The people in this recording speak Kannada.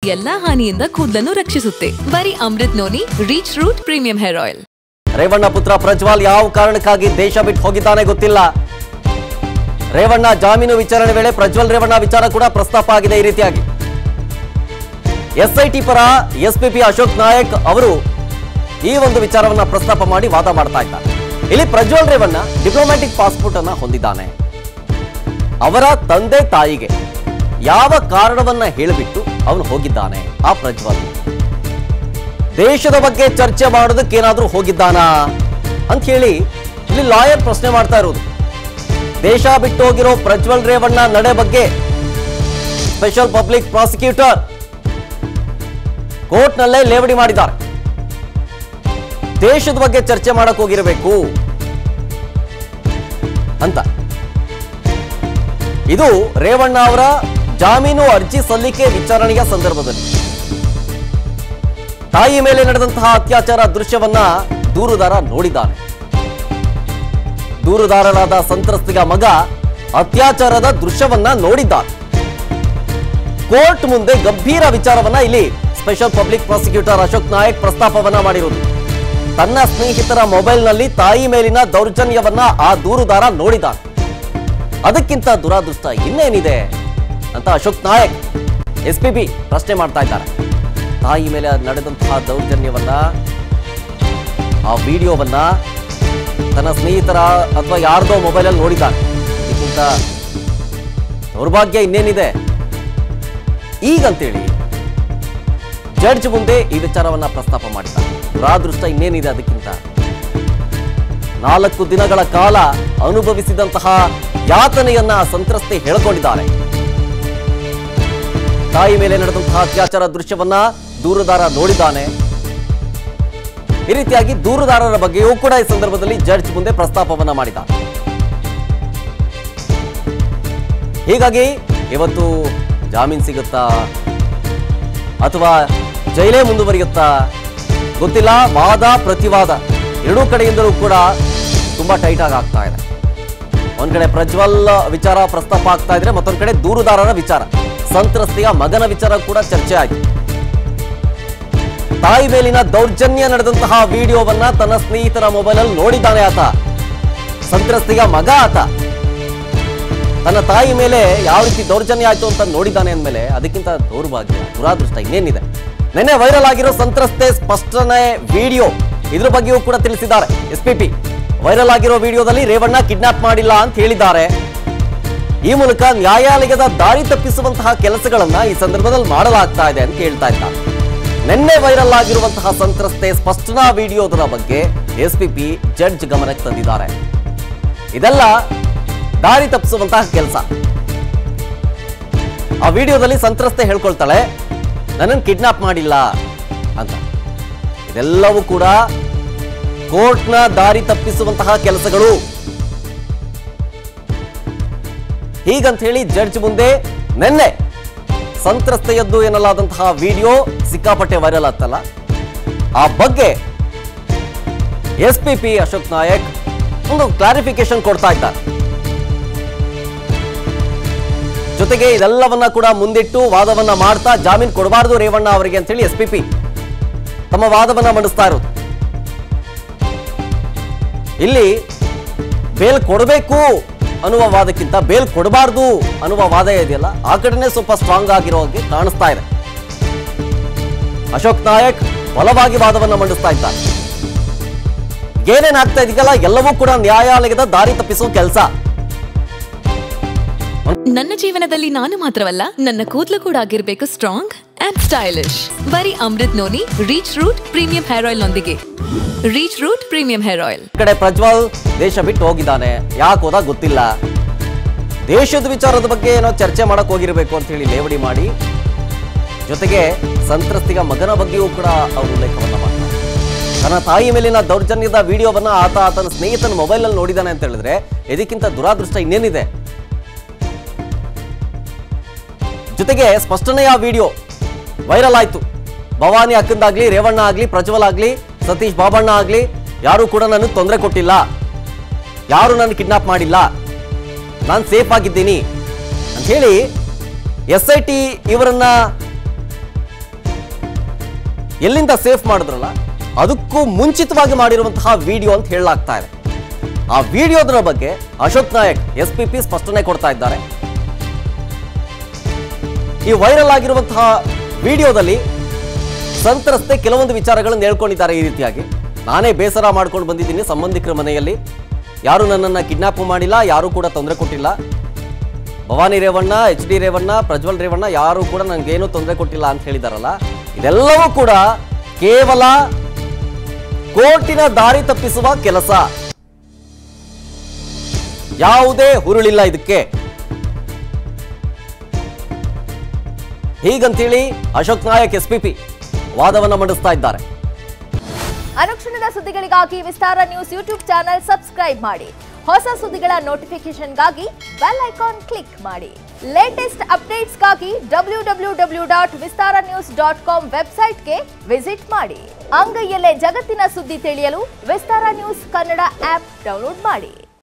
ಎಲ್ಲಾ ಹಾನಿಯಿಂದ ಕೂದಲನ್ನು ರಕ್ಷಿಸುತ್ತೆ ಬರೀ Amrut noni reach root premium hair oil Revanna ಪುತ್ರ ಪ್ರಜ್ವಲ್ ಯಾವ ಕಾರಣಕ್ಕಾಗಿ ದೇಶ ಬಿಟ್ಟು ಹೋಗಿದ್ದಾನೆ ಗೊತ್ತಿಲ್ಲ ರೇವಣ್ಣ ಜಾಮೀನು ವಿಚಾರಣೆ ವೇಳೆ ಪ್ರಜ್ವಲ್ ರೇವಣ್ಣ ವಿಚಾರ ಕೂಡ ಪ್ರಸ್ತಾಪ ಆಗಿದೆ ಈ ರೀತಿಯಾಗಿ ಎಸ್ಐಟಿ ಪರ ಎಸ್ಪಿಪಿ ಅಶೋಕ್ ನಾಯಕ್ ಅವರು ಈ ಒಂದು ವಿಚಾರವನ್ನ ಪ್ರಸ್ತಾಪ ಮಾಡಿ ವಾದ ಮಾಡ್ತಾ ಇದ್ದಾರೆ ಇಲ್ಲಿ ಪ್ರಜ್ವಲ್ ರೇವಣ್ಣ ಡಿಪ್ಲೊಮ್ಯಾಟಿಕ್ ಪಾಸ್ಪೋರ್ಟ್ ಅನ್ನ ಹೊಂದಿದ್ದಾನೆ ಅವರ ತಂದೆ ತಾಯಿಗೆ ಯಾವ ಕಾರಣವನ್ನ ಹೇಳಿಬಿಟ್ಟು ಅವನು ಹೋಗಿದ್ದಾನೆ ಆ ಪ್ರಜ್ವಲ್ ದೇಶದ ಬಗ್ಗೆ ಚರ್ಚೆ ಮಾಡೋದಕ್ಕೆ ಏನಾದ್ರೂ ಹೋಗಿದ್ದಾನಾ ಅಂತ ಹೇಳಿ ಇಲ್ಲಿ ಲಾಯರ್ ಪ್ರಶ್ನೆ ಮಾಡ್ತಾ ಇರೋದು ದೇಶ ಬಿಟ್ಟು ಹೋಗಿರೋ ಪ್ರಜ್ವಲ್ ರೇವಣ್ಣ ನಡೆ ಬಗ್ಗೆ ಸ್ಪೆಷಲ್ ಪಬ್ಲಿಕ್ ಪ್ರಾಸಿಕ್ಯೂಟರ್ ಕೋರ್ಟ್ನಲ್ಲೇ ಲೇವಡಿ ಮಾಡಿದ್ದಾರೆ ದೇಶದ ಬಗ್ಗೆ ಚರ್ಚೆ ಮಾಡಕ್ ಹೋಗಿರಬೇಕು ಅಂತ ಇದು ರೇವಣ್ಣ ಅವರ ಜಾಮೀನು ಅರ್ಜಿ ಸಲ್ಲಿಕೆ ವಿಚಾರಣೆಯ ಸಂದರ್ಭದಲ್ಲಿ ತಾಯಿ ಮೇಲೆ ನಡೆದಂತಹ ಅತ್ಯಾಚಾರ ದೃಶ್ಯವನ್ನ ದೂರುದಾರ ನೋಡಿದ್ದಾನೆ ದೂರುದಾರರಾದ ಸಂತ್ರಸ್ತಿಗ ಮಗ ಅತ್ಯಾಚಾರದ ದೃಶ್ಯವನ್ನ ನೋಡಿದ್ದಾನೆ ಕೋರ್ಟ್ ಮುಂದೆ ಗಂಭೀರ ವಿಚಾರವನ್ನ ಇಲ್ಲಿ special public prosecutor Ashok Nayak ಪ್ರಸ್ತಾಪವನ್ನ ಮಾಡಿರುವುದು ತನ್ನ ಸ್ನೇಹಿತರ ಮೊಬೈಲ್ನಲ್ಲಿ ತಾಯಿ ಮೇಲಿನ ದೌರ್ಜನ್ಯವನ್ನ ಆ ದೂರುದಾರ ನೋಡಿದ್ದಾನೆ ಅದಕ್ಕಿಂತ ದುರಾದೃಷ್ಟ ಇನ್ನೇನಿದೆ ಅಂತ Ashok Nayak S P B ಪ್ರಶ್ನೆ ಮಾಡ್ತಾ ಇದ್ದಾರೆ ತಾಯಿ ಮೇಲೆ ನಡೆದಂತಹ ದೌರ್ಜನ್ಯವನ್ನ ಆ ವಿಡಿಯೋವನ್ನ ತನ್ನ ಸ್ನೇಹಿತರ ಅಥವಾ ಯಾರ್ದೋ ಮೊಬೈಲಲ್ಲಿ ನೋಡಿದ್ದಾನೆ ಇದಕ್ಕಿಂತ ದೌರ್ಭಾಗ್ಯ ಇನ್ನೇನಿದೆ ಈಗಂತೇಳಿ ಜಡ್ಜ್ ಮುಂದೆ ಈ ವಿಚಾರವನ್ನ ಪ್ರಸ್ತಾಪ ಮಾಡಿದ್ದಾರೆ ದುರಾದೃಷ್ಟ ಇನ್ನೇನಿದೆ ಅದಕ್ಕಿಂತ ನಾಲ್ಕು ದಿನಗಳ ಕಾಲ ಅನುಭವಿಸಿದಂತಹ ಯಾತನೆಯನ್ನ ಸಂತ್ರಸ್ತೆ ಹೇಳಿಕೊಂಡಿದ್ದಾರೆ ತಾಯಿ ಮೇಲೆ ನಡೆದಂತಹ ಅತ್ಯಾಚಾರ ದೃಶ್ಯವನ್ನ ದೂರುದಾರ ನೋಡಿದ್ದಾನೆ ಈ ರೀತಿಯಾಗಿ ದೂರುದಾರರ ಬಗ್ಗೆಯೂ ಕೂಡ ಈ ಸಂದರ್ಭದಲ್ಲಿ ಜಡ್ಜ್ ಮುಂದೆ ಪ್ರಸ್ತಾಪವನ್ನ ಮಾಡಿದ್ದಾರೆ ಹೀಗಾಗಿ ಇವತ್ತು ಜಾಮೀನ್ ಸಿಗುತ್ತಾ ಅಥವಾ ಜೈಲೇ ಮುಂದುವರಿಯುತ್ತಾ ಗೊತ್ತಿಲ್ಲ ವಾದ ಪ್ರತಿವಾದ ಎರಡೂ ಕಡೆಯಿಂದಲೂ ಕೂಡ ತುಂಬಾ ಟೈಟ್ ಆಗಿ ಆಗ್ತಾ ಇದೆ ಒಂದ್ ಕಡೆ ಪ್ರಜ್ವಲ್ ವಿಚಾರ ಪ್ರಸ್ತಾಪ ಆಗ್ತಾ ಇದ್ರೆ ಮತ್ತೊಂದ್ ಕಡೆ ದೂರುದಾರರ ವಿಚಾರ ಸಂತ್ರಸ್ತೆಯ ಮಗನ ವಿಚಾರ ಕೂಡ ಚರ್ಚೆ ಆಗಿದೆ ತಾಯಿ ಮೇಲಿನ ದೌರ್ಜನ್ಯ ನಡೆದಂತಹ ವಿಡಿಯೋವನ್ನ ತನ್ನ ಸ್ನೇಹಿತರ ಮೊಬೈಲಲ್ಲಿ ನೋಡಿದ್ದಾನೆ ಆತ ಸಂತ್ರಸ್ತೆಯ ಮಗ ಆತ ತನ್ನ ತಾಯಿ ಮೇಲೆ ಯಾವ ರೀತಿ ದೌರ್ಜನ್ಯ ಆಯ್ತು ಅಂತ ನೋಡಿದ್ದಾನೆ ಅಂದ್ಮೇಲೆ ಅದಕ್ಕಿಂತ ದೌರ್ಭಾಗ್ಯ ದುರಾದೃಷ್ಟ ಇನ್ನೇನಿದೆ ನಿನ್ನೆ ವೈರಲ್ ಆಗಿರೋ ಸಂತ್ರಸ್ತೆ ಸ್ಪಷ್ಟನೆ ವಿಡಿಯೋ ಇದ್ರ ಬಗ್ಗೆಯೂ ಕೂಡ ತಿಳಿಸಿದ್ದಾರೆ ಎಸ್ ಪಿ ಪಿ ವೈರಲ್ ಆಗಿರೋ ವಿಡಿಯೋದಲ್ಲಿ ರೇವಣ್ಣ ಕಿಡ್ನಾಪ್ ಮಾಡಿಲ್ಲ ಅಂತ ಹೇಳಿದ್ದಾರೆ ಈ ಮೂಲಕ ನ್ಯಾಯಾಲಯದ ದಾರಿ ತಪ್ಪಿಸುವಂತಹ ಕೆಲಸಗಳನ್ನ ಈ ಸಂದರ್ಭದಲ್ಲಿ ಮಾಡಲಾಗ್ತಾ ಇದೆ ಅಂತ ಹೇಳ್ತಾ ಇದ್ದಾರೆ ನಿನ್ನೆ ವೈರಲ್ ಆಗಿರುವಂತಹ ಸಂತ್ರಸ್ತೆ ಸ್ಪಷ್ಟನಾ ವಿಡಿಯೋದರ ಬಗ್ಗೆ ಎಸ್ಪಿಪಿ ಜಡ್ಜ್ ಗಮನಕ್ಕೆ ತಂದಿದ್ದಾರೆ ಇದೆಲ್ಲ ದಾರಿ ತಪ್ಪಿಸುವಂತಹ ಕೆಲಸ ಆ ವಿಡಿಯೋದಲ್ಲಿ ಸಂತ್ರಸ್ತೆ ಹೇಳ್ಕೊಳ್ತಾಳೆ ನನ್ನನ್ನು ಕಿಡ್ನಾಪ್ ಮಾಡಿಲ್ಲ ಅಂತ ಇದೆಲ್ಲವೂ ಕೂಡ ಕೋರ್ಟ್ನ ದಾರಿ ತಪ್ಪಿಸುವಂತಹ ಕೆಲಸಗಳು ಹೀಗಂತ ಹೇಳಿ ಜಡ್ಜ್ ಮುಂದೆ ನಿನ್ನೆ ಸಂತ್ರಸ್ತೆಯದ್ದು ಎನ್ನಲಾದಂತಹ ವಿಡಿಯೋ ಸಿಕ್ಕಾಪಟ್ಟೆ ವೈರಲ್ ಆಗ್ತಲ್ಲ ಆ ಬಗ್ಗೆ S P P Ashok Nayak ಒಂದು ಕ್ಲಾರಿಫಿಕೇಶನ್ ಕೊಡ್ತಾ ಇದ್ದಾರೆ ಜೊತೆಗೆ ಇದೆಲ್ಲವನ್ನ ಕೂಡ ಮುಂದಿಟ್ಟು ವಾದವನ್ನ ಮಾಡ್ತಾ ಜಾಮೀನು ಕೊಡಬಾರದು ರೇವಣ್ಣ ಅವರಿಗೆ ಅಂತ ಹೇಳಿ ಎಸ್ ಪಿ ಪಿ ತಮ್ಮ ವಾದವನ್ನ ಮಂಡಿಸ್ತಾ ಇರೋದು ಇಲ್ಲಿ ಬೇಲ್ ಕೊಡಬೇಕು ಅನ್ನುವ ವಾದಕ್ಕಿಂತ ಬೇಲ್ ಕೊಡಬಾರ್ದು ಅನ್ನುವ ವಾದ ಇದೆಯಲ್ಲ ಆ ಕಡೆನೇ ಸ್ವಲ್ಪ ಸ್ಟ್ರಾಂಗ್ ಆಗಿರೋ ಹಾಗೆ ಕಾಣಿಸ್ತಾ ಇದೆ ಅಶೋಕ್ ನಾಯಕ್ ಬಲವಾಗಿ ವಾದವನ್ನ ಮಂಡಿಸ್ತಾ ಇದ್ದಾರೆ ಏನೇನ್ ಆಗ್ತಾ ಇದೆಯಲ್ಲ ಎಲ್ಲವೂ ಕೂಡ ನ್ಯಾಯಾಲಯದ ದಾರಿ ತಪ್ಪಿಸುವ ಕೆಲಸ ನನ್ನ ಜೀವನದಲ್ಲಿ ನಾನು ಮಾತ್ರವಲ್ಲ ನನ್ನ ಕೂದಲು ಕೂಡ ಆಗಿರ್ಬೇಕು ಸ್ಟ್ರಾಂಗ್ ಅಂಡ್ ಸ್ಟೈಲಿಶ್ ಬರೀ Amrut noni reach root premium hair oil ನೊಂದಿಗೆ reach root premium hair oil ಈ ಕಡೆ ಪ್ರಜ್ವಲ್ ದೇಶ ಬಿಟ್ಟು ಹೋಗಿದ್ದಾನೆ ಯಾಕೆ ಹೋದ ಗೊತ್ತಿಲ್ಲ ದೇಶದ ವಿಚಾರದ ಬಗ್ಗೆ ಏನೋ ಚರ್ಚೆ ಮಾಡಕ್ ಹೋಗಿರ್ಬೇಕು ಅಂತ ಹೇಳಿ ಲೇವಡಿ ಮಾಡಿ ಜೊತೆಗೆ ಸಂತ್ರಸ್ತಿಗ ಮಗನ ಬಗ್ಗೆಯೂ ಕೂಡ ಅವರು ಉಲ್ಲೇಖವನ್ನ ಮಾಡ್ತಾರೆ ತನ್ನ ತಾಯಿ ಮೇಲಿನ ದೌರ್ಜನ್ಯದ ವಿಡಿಯೋವನ್ನ ಆತ ಆತನ ಸ್ನೇಹಿತನ ಮೊಬೈಲ್ನಲ್ಲಿ ನೋಡಿದ್ದಾನೆ ಅಂತ ಹೇಳಿದ್ರೆ ಇದಕ್ಕಿಂತ ದುರಾದೃಷ್ಟ ಇನ್ನೇನಿದೆ ಜೊತೆಗೆ ಸ್ಪಷ್ಟನೆಯ ವಿಡಿಯೋ ವೈರಲ್ ಆಯ್ತು ಭವಾನಿ ಅಕ್ಕಂದಾಗ್ಲಿ ರೇವಣ್ಣ ಆಗ್ಲಿ ಪ್ರಜ್ವಲ್ ಆಗ್ಲಿ ಸತೀಶ್ ಬಾಬಣ್ಣ ಆಗ್ಲಿ ಯಾರು ಕೂಡ ನನಗೆ ತೊಂದರೆ ಕೊಟ್ಟಿಲ್ಲ ಯಾರು ನನ್ನ ಕಿಡ್ನಾಪ್ ಮಾಡಿಲ್ಲ ನಾನು ಸೇಫ್ ಆಗಿದ್ದೀನಿ ಅಂತ ಹೇಳಿ ಎಸ್ ಐ ಟಿ ಇವರನ್ನ ಎಲ್ಲಿಂದ ಸೇಫ್ ಮಾಡಿದ್ರಲ್ಲ ಅದಕ್ಕೂ ಮುಂಚಿತವಾಗಿ ಮಾಡಿರುವಂತಹ ವಿಡಿಯೋ ಅಂತ ಹೇಳಲಾಗ್ತಾ ಇದೆ ಆ ವಿಡಿಯೋದ್ರ ಬಗ್ಗೆ Ashok Nayak S P P ಸ್ಪಷ್ಟನೆ ಕೊಡ್ತಾ ಇದ್ದಾರೆ ಈ ವೈರಲ್ ಆಗಿರುವಂತಹ ವಿಡಿಯೋದಲ್ಲಿ ಸಂತ್ರಸ್ತೆ ಕೆಲವೊಂದು ವಿಚಾರಗಳನ್ನು ಹೇಳ್ಕೊಂಡಿದ್ದಾರೆ ಈ ರೀತಿಯಾಗಿ ನಾನೇ ಬೇಸರ ಮಾಡ್ಕೊಂಡು ಬಂದಿದ್ದೀನಿ ಸಂಬಂಧಿಕರ ಮನೆಯಲ್ಲಿ ಯಾರು ನನ್ನನ್ನು ಕಿಡ್ನಾಪ್ ಮಾಡಿಲ್ಲ ಯಾರು ಕೂಡ ತೊಂದರೆ ಕೊಟ್ಟಿಲ್ಲ ಭವಾನಿ ರೇವಣ್ಣ ಎಚ್ ಡಿ ರೇವಣ್ಣ ಪ್ರಜ್ವಲ್ ರೇವಣ್ಣ ಯಾರು ಕೂಡ ನನಗೇನು ತೊಂದರೆ ಕೊಟ್ಟಿಲ್ಲ ಅಂತ ಹೇಳಿದಾರಲ್ಲ ಇದೆಲ್ಲವೂ ಕೂಡ ಕೇವಲ ಕೋರ್ಟಿನ ದಾರಿ ತಪ್ಪಿಸುವ ಕೆಲಸ ಯಾವುದೇ ಹುರುಳಿಲ್ಲ ಇದಕ್ಕೆ ಹೀಗಂತೇಳಿ Ashok Nayak S P P ವಾದವನ್ನ ಮಂಡಿಸ್ತಾ ಇದ್ದಾರೆ ಅನುಕ್ಷಣದ ಸುದ್ದಿಗಳಿಗಾಗಿ Vistara news YouTube channel subscribe ಮಾಡಿ ಹೊಸ ಸುದ್ದಿಗಳ ನೋಟಿಫಿಕೇಶನ್ಗಾಗಿ ಬೆಲ್ ಐಕಾನ್ ಕ್ಲಿಕ್ ಮಾಡಿ ಲೇಟೆಸ್ಟ್ ಅಪ್ಡೇಟ್ಸ್ಗಾಗಿ W W W dot Vistara news dot com ವೆಬ್ಸೈಟ್ಗೆ ವಿಸಿಟ್ ಮಾಡಿ ಅಂಗೈಯಲ್ಲೇ ಜಗತ್ತಿನ ಸುದ್ದಿ ತಿಳಿಯಲು Vistara news Kannada app download ಮಾಡಿ